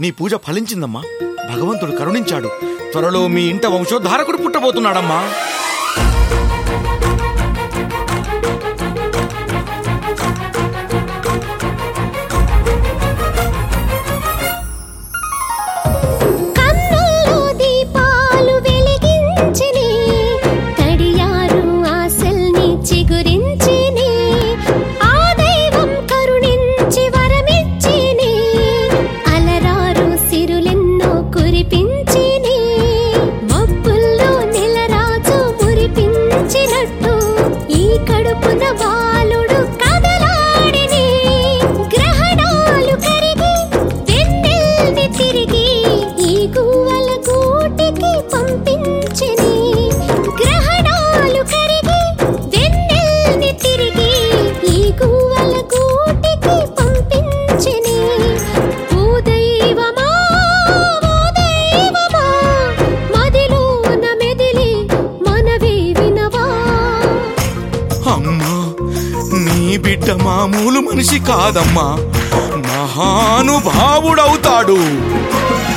నీ పూజ ఫలించిందమ్మా భగవంతుడు కరుణించాడు త్వరలో మీ ఇంట వంశోద్ధారకుడు పుట్టబోతున్నాడమ్మా కన్నుల్లో దీపాలు వెలిగించిని కడియారు ఆశల్ని చిగురించిని ఆ దైవం కరుణించి వరమిచ్చిని అలరారు సిరులెన్నో కురిపించిని మబ్బుల్లో నెలరాజు మురిపించినట్టు ఈ కడుపున బాలుడు కదలాడిని గ్రహణాలు కరిగి వెన్నెల్ని తిరిగి ఈ గువ్వల గూటికి పంపించిని గ్రహణాలు కరిగి వెన్నెల్ని తిరిగి ఈ గువ్వల గూటికి పంపించిని ఓ దైవమా ఓ దైవమా మదిలోన మెదిలి మనవి వినవా అమ్మా నీ బిడ్డ మామూలు మనిషి కాదమ్మా మహానుభావుడవుతాడు